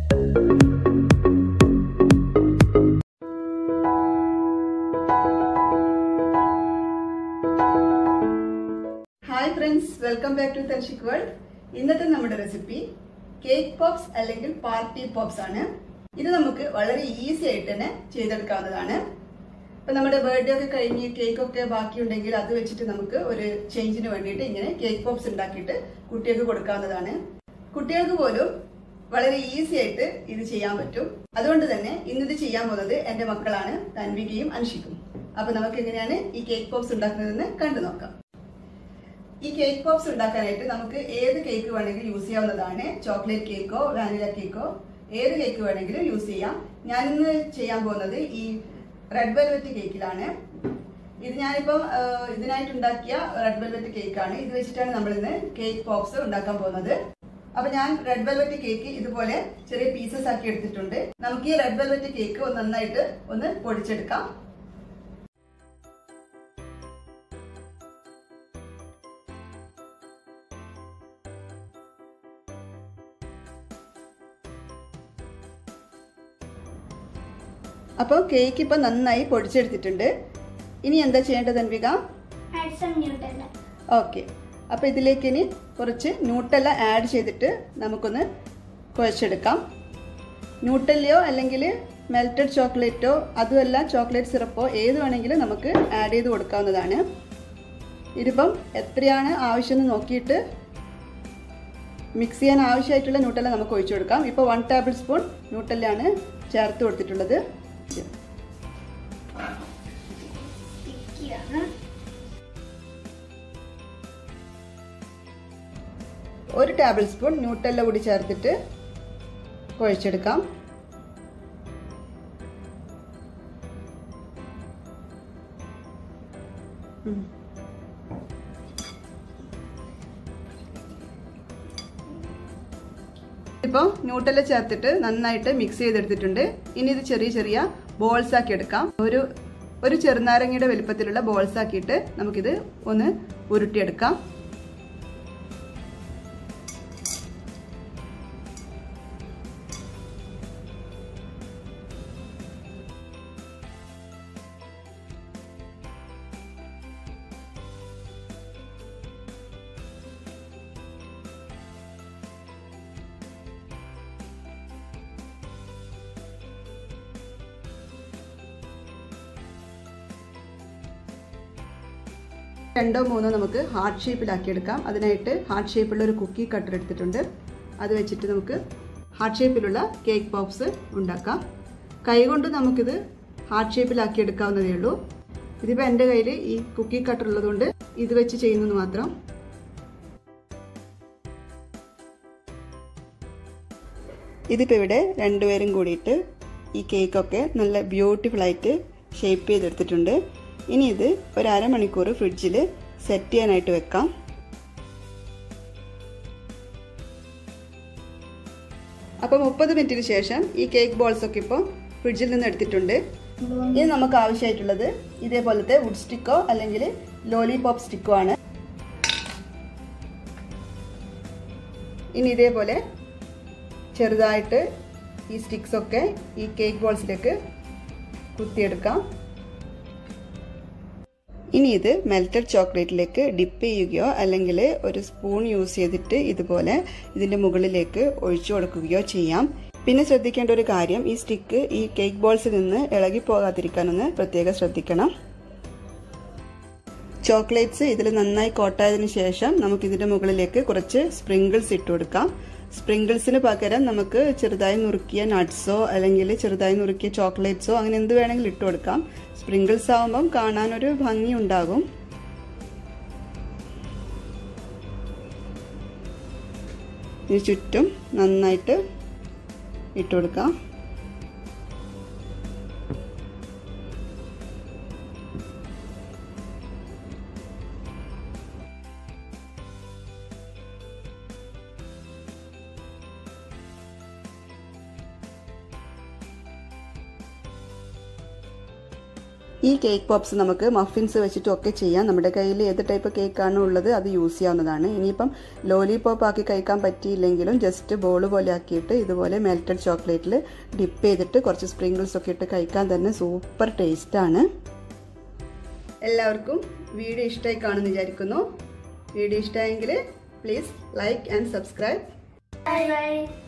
Hi friends welcome back to Tanshik world ഇന്നത്തെ നമ്മുടെ recipe cake pops അല്ലെങ്കിൽ പാർട്ടി പോപ്സ് ആണ് ഇത് നമുക്ക് വളരെ ഈസി ആയിട്ട് തന്നെ ചെയ്തെടുക്കാവുന്നതാണ് ഇപ്പൊ നമ്മുടെ ബർത്ത്ഡേ ഒക്കെ കഴിഞ്ഞ് കേക്ക് ഒക്കെ ബാക്കിയുണ്ടെങ്കിൽ അത് വെച്ചിട്ട് നമുക്ക് ഒരു ചേഞ്ചിന് വേണ്ടിയിട്ട് ഇങ്ങനെ കേക്ക് പോപ്സ് ഉണ്ടാക്കിയിട്ട് കുട്ടികൾക്ക് കൊടുക്കാവുന്നതാണ് കുട്ടികൾക്ക് പോലും വളരെ ഈസി ആയിട്ട് ഇത് ചെയ്യാൻ പറ്റും അതുകൊണ്ട് തന്നെ ഇന്നിത് ചെയ്യാൻ പോകുന്നത് എന്റെ മക്കളാണ് തൻവികയും അൻഷിക്കും അപ്പൊ നമുക്ക് എങ്ങനെയാണ് ഈ കേക്ക് പോപ്സ് ഉണ്ടാക്കുന്നതെന്ന് കണ്ടു നോക്കാം ഈ കേക്ക് പോപ്സ് ഉണ്ടാക്കാനായിട്ട് നമുക്ക് ഏത് കേക്ക് വേണമെങ്കിലും യൂസ് ചെയ്യാവുന്നതാണ് ചോക്ലേറ്റ് കേക്കോ വാനില കേക്കോ ഏത് കേക്ക് വേണമെങ്കിലും യൂസ് ചെയ്യാം ഞാനിന്ന് ചെയ്യാൻ പോകുന്നത് ഈ റെഡ് വെൽവെറ്റ് കേക്കിലാണ് ഇത് ഞാനിപ്പം ആ, ഇതിനായിട്ട് ഉണ്ടാക്കിയ റെഡ് വെൽവെറ്റ് കേക്കാണ് ഇത് വെച്ചിട്ടാണ് നമ്മൾ ഇന്ന് കേക്ക് പോപ്സ് ഉണ്ടാക്കാൻ പോകുന്നത് അപ്പൊ ഞാൻ റെഡ് വെൽവെറ്റ് കേക്ക് ഇതുപോലെ ചെറിയ പീസസ് ആക്കി എടുത്തിട്ടുണ്ട് നമുക്ക് ഈ റെഡ് വെൽവെറ്റ് കേക്ക് ഒന്ന് നന്നായിട്ട് ഒന്ന് പൊടിച്ചെടുക്കാം അപ്പോൾ കേക്ക് ഇപ്പം നന്നായി പൊടിച്ചെടുത്തിട്ടുണ്ട് ഇനി എന്താ ചെയ്യേണ്ടത് Anvika add some Nutella. Okay അപ്പോൾ ഇതിലേക്ക് ഇനി കുറച്ച് ന്യൂട്ടല്ല ആഡ് ചെയ്തിട്ട് നമുക്കൊന്ന് കുഴച്ചെടുക്കാം ന്യൂട്ടല്ലയോ അല്ലെങ്കിൽ മെൽറ്റഡ് ചോക്ലേറ്റോ അതുമല്ല ചോക്ലേറ്റ് സിറപ്പോ ഏത് വേണമെങ്കിലും നമുക്ക് ആഡ് ചെയ്ത് കൊടുക്കാവുന്നതാണ് ഇതിപ്പം എത്രയാണ് ആവശ്യമെന്ന് നോക്കിയിട്ട് മിക്സ് ചെയ്യാൻ ആവശ്യമായിട്ടുള്ള ന്യൂട്ടല്ല നമുക്ക് ഒഴിച്ചു കൊടുക്കാം ഇപ്പോൾ വൺ ടേബിൾ സ്പൂൺ ന്യൂട്ടല്ലാണ് ചേർത്ത് കൊടുത്തിട്ടുള്ളത് Sticky ആണ്. ഒരു ടേബിൾ സ്പൂൺ ന്യൂട്ടല്ല കൂടി ചേർത്തിട്ട് കുഴച്ചെടുക്കാം ഉം. ഇപ്പോൾ ന്യൂട്ടല്ല ചേർത്തിട്ട് നന്നായിട്ട് മിക്സ് ചെയ്തെടുത്തിട്ടുണ്ട് ഇനി ഇത് ചെറിയ ചെറിയ ബോൾസ് ആക്കി എടുക്കാം ഒരു ഒരു ചെറുനാരങ്ങയുടെ വലിപ്പത്തിലുള്ള ബോൾസ് ആക്കിയിട്ട് നമുക്കിത് ഒന്ന് ഉരുട്ടിയെടുക്കാം രണ്ടോ മൂന്നോ നമുക്ക് ഹാർട്ട് ഷേപ്പിലാക്കി എടുക്കാം അതിനായിട്ട് ഹാർട്ട് ഷേപ്പുള്ള ഒരു കുക്കി കട്ടർ എടുത്തിട്ടുണ്ട് അത് വെച്ചിട്ട് നമുക്ക് ഹാർട്ട് ഷേപ്പിലുള്ള കേക്ക് പോപ്സ് ഉണ്ടാക്കാം കൈകൊണ്ട് നമുക്കിത് ഹാർട്ട് ഷേപ്പിലാക്കി എടുക്കാവുന്നതേ ഉള്ളൂ ഇതിപ്പോൾ എൻ്റെ കയ്യിൽ ഈ കുക്കി കട്ടർ ഉള്ളതുകൊണ്ട് ഇത് വെച്ച് ചെയ്യുന്നത് മാത്രം ഇതിപ്പോൾ ഇവിടെ രണ്ടുപേരും കൂടിയിട്ട് ഈ കേക്കൊക്കെ നല്ല ബ്യൂട്ടിഫുൾ ആയിട്ട് ഷേപ്പ് ചെയ്തെടുത്തിട്ടുണ്ട് ഇനി ഇത് ഒരു അരമണിക്കൂർ ഫ്രിഡ്ജിൽ സെറ്റ് ചെയ്യാനായിട്ട് വെക്കാം അപ്പോൾ മുപ്പത് മിനിറ്റിന് ശേഷം ഈ കേക്ക് ബോൾസ് ഒക്കെ ഇപ്പോൾ ഫ്രിഡ്ജിൽ നിന്ന് എടുത്തിട്ടുണ്ട് ഇനി നമുക്ക് ആവശ്യമായിട്ടുള്ളത് ഇതേപോലത്തെ വുഡ് സ്റ്റിക്കോ അല്ലെങ്കിൽ ലോലിപോപ്പ് സ്റ്റിക്കോ ആണ് ഇനി ഇതേപോലെ ചെറുതായിട്ട് ഈ സ്റ്റിക്സ് ഒക്കെ ഈ കേക്ക് ബോൾസിലേക്ക് കുത്തിയെടുക്കാം ഇനി ഇത് മെൽറ്റഡ് ചോക്ലേറ്റിലേക്ക് ഡിപ്പ് ചെയ്യുകയോ അല്ലെങ്കിൽ ഒരു സ്പൂൺ യൂസ് ചെയ്തിട്ട് ഇതുപോലെ ഇതിന്റെ മുകളിലേക്ക് ഒഴിച്ചു കൊടുക്കുകയോ ചെയ്യാം പിന്നെ ശ്രദ്ധിക്കേണ്ട ഒരു കാര്യം ഈ സ്റ്റിക്ക് ഈ കേക്ക് ബോൾസിൽ നിന്ന് ഇളകി പോകാതിരിക്കാനൊന്ന് പ്രത്യേകം ശ്രദ്ധിക്കണം ചോക്ലേറ്റ്സ് ഇതിൽ നന്നായി കോട്ടായതിനു ശേഷം നമുക്ക് ഇതിന്റെ മുകളിലേക്ക് കുറച്ച് സ്പ്രിങ്കിൾസ് ഇട്ട് കൊടുക്കാം സ്പ്രിങ്കിൾസിന് പകരം നമുക്ക് ചെറുതായി നുറുക്കിയ നട്ട്സോ അല്ലെങ്കിൽ ചെറുതായി നുറുക്കിയ ചോക്ലേറ്റ്സോ അങ്ങനെ എന്ത് വേണമെങ്കിലും ഇട്ട് കൊടുക്കാം സ്പ്രിങ്കിൾസ് ആവുമ്പം കാണാനൊരു ഭംഗി ഉണ്ടാകും ഇതിന് ചുറ്റും നന്നായിട്ട് ഇട്ട് കൊടുക്കാം ഈ കേക്ക് പോപ്സ് നമുക്ക് മഫിൻസ് വെച്ചിട്ടും ഒക്കെ ചെയ്യാം നമ്മുടെ കയ്യിൽ ഏത് ടൈപ്പ് കേക്കാണ് ഉള്ളത് അത് യൂസ് ചെയ്യാവുന്നതാണ് ഇനിയിപ്പം ലോലിപോപ്പ് ആക്കി കഴിക്കാൻ പറ്റിയില്ലെങ്കിലും ജസ്റ്റ് ബോൾ പോലെ ആക്കിയിട്ട് ഇതുപോലെ മെൽറ്റഡ് ചോക്ലേറ്റിൽ ഡിപ്പ് ചെയ്തിട്ട് കുറച്ച് സ്പ്രിങ്കിൾസ് ഒക്കെ ഇട്ട് കഴിക്കാൻ തന്നെ സൂപ്പർ ടേസ്റ്റാണ് എല്ലാവർക്കും വീഡിയോ ഇഷ്ടമായി കാണുമെന്ന് വിചാരിക്കുന്നു വീഡിയോ ഇഷ്ടമായെങ്കിൽ please like and subscribe bye by